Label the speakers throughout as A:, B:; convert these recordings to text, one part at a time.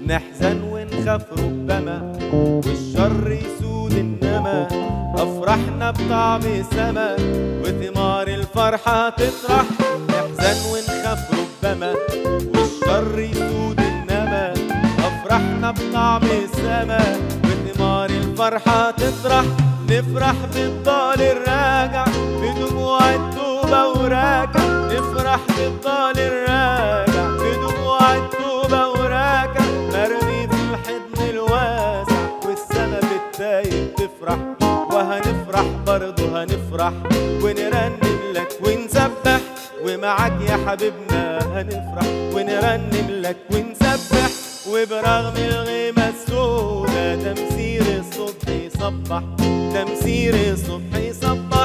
A: نحزن ونخاف ربما والشر يسود إنما أفرحنا بطعم سما وثمار الفرحة تطرح نحزن ونخاف ربما والشر يسود إنما أفرحنا بطعم سما وثمار الفرحة تطرح نفرح بالضال الراجع بدموع التوبة وراجع نفرح بالضال الراجع بدموع التوبة وراجع مرمي في الحضن الواسع والسما بالتايب تفرح وهنفرح برضه هنفرح ونرنم لك ونسبح ومعاك يا حبيبنا هنفرح ونرنم لك ونسبح وبرغم الغيمة السوداء تمسير الصبح يصبح تمسير الصبح يصبح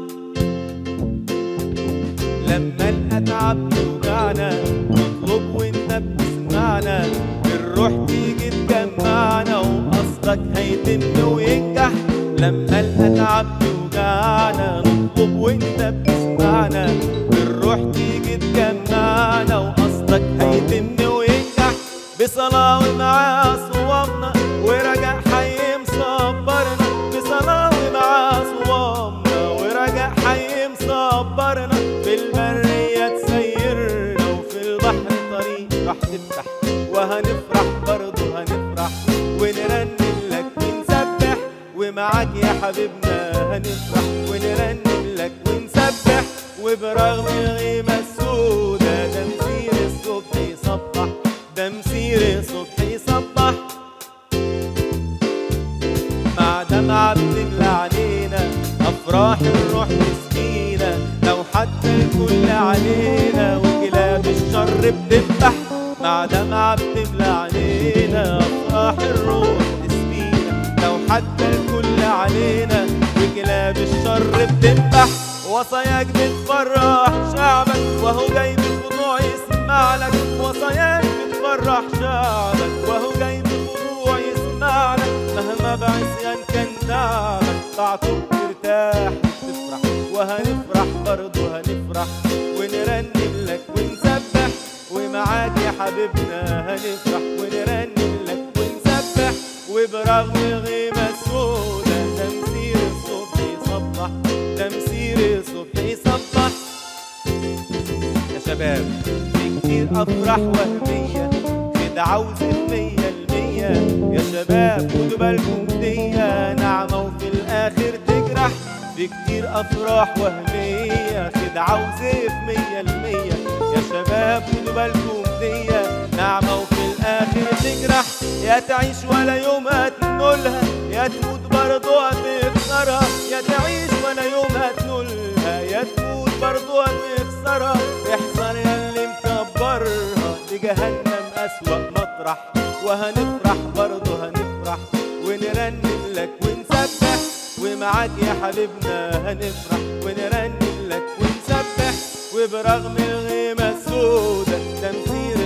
A: لما الأتعب توجعنا نطلب وانت بتسمعنا الروح تيجي تجمعنا وقصدك هيتم وينجح لما الأتعب توجعنا نطلب وانت بتسمعنا الروح تيجي تجمعنا وقصدك هيتم وينجح بصلاة ومعاه صوامنا ورجع حي مصبرنا بصلاة ومعاه صوامنا ورجع حي مصبرنا في البرية تسيرنا وفي البحر طريق راح تفتح وهنفرح برضه هنفرح ونرنم لك ونسبح ومعاك يا حبيبنا هنفرح ونرنم لك ونسبح وبرغم الغيمة السوداء تمسير الصبح يصبح تمسير الصبح يصبح مع دمعة بتملى علينا أفراح الروح تسقينا لو حتى الكل علينا وكلاب الشر بتذبح مع دمعة بتملى علينا أفراح الروح تسقينا لو حتى الكل علينا وكلاب الشر بتذبح وصاياك بتفرح شعبك وهو جاي بخضوع يسمع لك وصاياك بتفرح شعبك وهو جاي بخضوع يسمع لك مهما بعصيان كان تعبك طاعته ترتاح تفرح وهنفرح برضه هنفرح ونرنم لك ونسبح ومعاك يا حبيبنا هنفرح ونرنم لك ونسبح وبرغم الغيمة السوداء تمسير الصبح يصبح تمسير الصبح يصبح يا شباب في كتير أفراح وهمية خدعة وزيت مية المية يا شباب خدوا بالكم دية نعمة وفي الآخر تجرح في كتير أفراح وهمية خدعة وزيف مية المية يا شباب خدوا بالكم دية نعمة وفي الآخر تجرح يا تعيش ولا يوم هتنولها يا تموت برضه هتخسرها يا تعيش ولا يوم هتنولها يا تموت برضه هتخسرها احذر يا اللي مكبرها دي جهنم أسوأ مطرح وهنفرح برضه هنفرح ونرنم لك ونسبح ومعاك يا حبيبنا هنفرح ونرنم لك ونسبح وبرغم الغيمة السوداء تمثيل